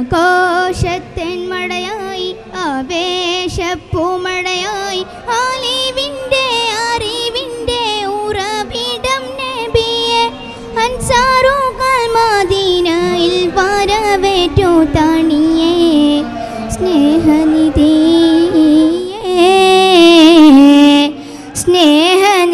ആഘോഷത്തിൻ മഴയായി ആവേശപ്പൂമഴയായി ആലിവിൻ്റെ അറിവിൻ്റെ ഉറവിടം നബിയെ അൻസാറുകൾ മദീനയിൽ വരവേറ്റു തണിയേ സ്നേഹനിധിയേ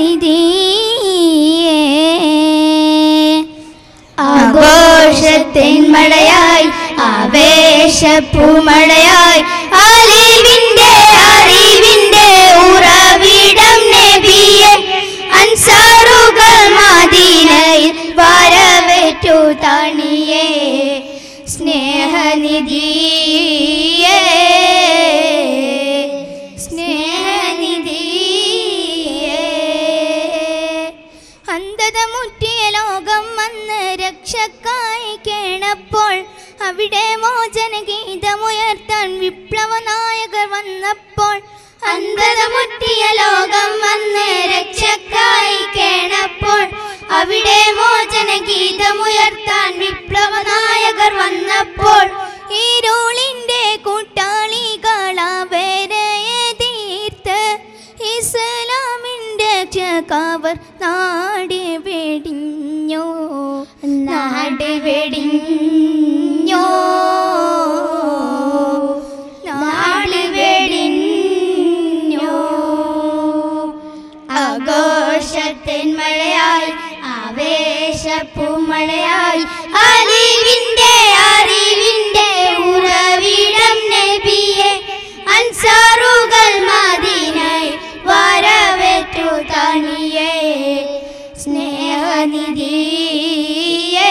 സ്നേഹനിധിയേ ആഘോഷത്തിൻ മഴയായി ആവേശപ്പൂമഴയായി അലിവിന്റെ അറിവിന്റെ ഉറവിടം നബിയെ അൻസാറുകൾ മദീനയിൽ വരവേറ്റു തണിയേ സ്നേഹനിധിയേ സ്നേഹനിധിയേ അന്ധത മുറ്റിയ ലോകം വന്ന് രക്ഷക്കായി കേണപ്പോൾ അവിടെ മോചന ഗീതമുയർത്താൻ വിപ്ലവ നായകർ വന്നപ്പോൾ അന്ധത മുറ്റിയ ലോകം വന്ന് രക്ഷക്കായി കേണപ്പോൾ അവിടെ മോചന ഗീതമുയർത്താൻ വിപ്ലവ നായകർ വന്നപ്പോൾ ഈരോളിന്റെ കൂട്ടാളികളവരെ തീർത്ത് ഇസ്ലാമിൻ്റെ രക്ഷകവർ നാട് വെടിഞ്ഞോ നാട് വെടിഞ്ഞോ നാട് വെടിഞ്ഞോ ആഘോഷത്തിൻ മഴയായി ആവേശപ്പൂമഴയായി അറിവിന്റെ അറിവിന്റെ ഉറവിടം നബിയെ അൻസാറുകൾ മദീനയിൽ വരവേറ്റു തണിയേ സ്നേഹനിധിയേ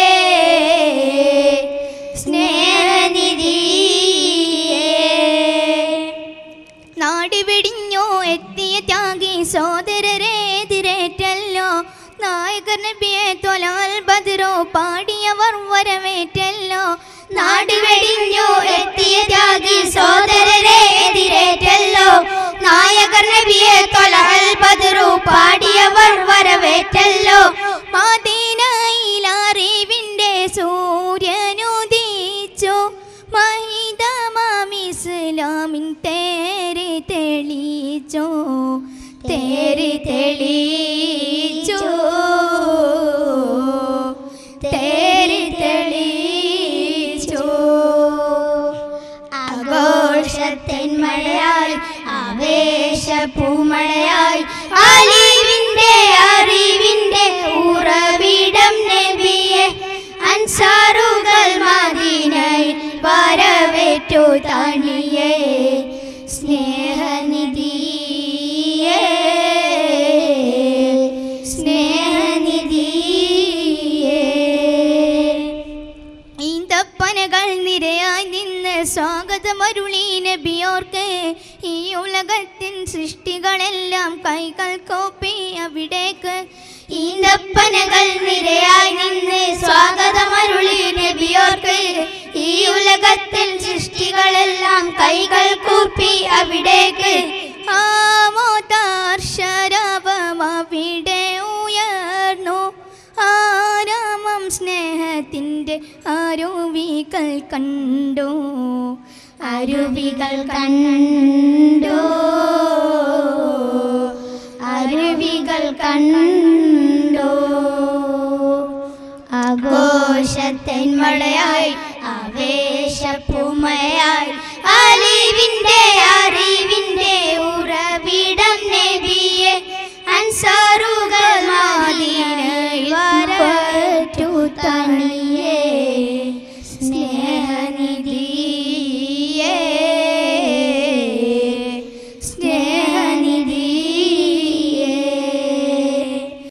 സ്നേഹനിധിയേ നാട് വെടിഞ്ഞോ എത്തിയ ത്യാഗി സോദരരെതിരേറ്റല്ലോ നായകർ നബിയെ തൊലാൽ ബദറോ പാടിയവർ വരവേറ്റല്ലോ നാട് വെടിഞ്ഞോ എത്തിയ ത്യാഗി സോദരരെ എതിരേറ്റല്ലോ നായകർ നബിയെ തൊലാൽ ബദറോ പാടിയവർ വരവേറ്റല്ലോ മദീനയിൽ അറിവിന്റെ സൂര്യനുദിച്ചു മഹിതമാം ഇസ്ലാമിൻ തേര് തെളിച്ചോ തേര് തെളിച്ചോ തേര് തെളിച്ചോ ആഘോഷത്തിൻ മഴയായി ആവേശപ്പൂമഴയായി അലിവിന്റെ അറിവിന്റെ ഉറവിടം നബിയെ അൻസാറുകൾ മദീനയിൽ വരവേറ്റു തണിയേ സ്നേഹനിധിയേ സ്നേഹനിധിയേ ഈന്തപ്പനകൾ നിരയായി നിന്ന് സ്വാഗതമരുളി നബിയോർക്ക് ഈ ഉലകത്തിൻ സൃഷ്ടികളെല്ലാം കൈകൾ കോപ്പി അവിടേക്ക് ഈന്തപ്പനകൾ നിരയായി നിന്ന് സ്വാഗതമരുളി നബിയോർക്ക് ഈ ഉലകത്തിൻ സൃഷ്ടികളെല്ലാം കൈകൾ കൂപ്പി അവിടേക്ക് ആമോതാർ ശരവം അവിടെ ഉയർന്നു ആരാമം സ്നേഹത്തിൻ്റെ അരുവികൾ കണ്ടു അരുവികൾ കണ്ടു അരുവികൾ കണ്ടു ആഘോഷത്തിൻ മഴയായി ആവേശപ്പുമയായി അലിവിന്റെ അറിവിന്റെ ഉറവിടം നബിയെ അൻസാറുകൾ മദീനയിൽ വരറ്റു തണിയേ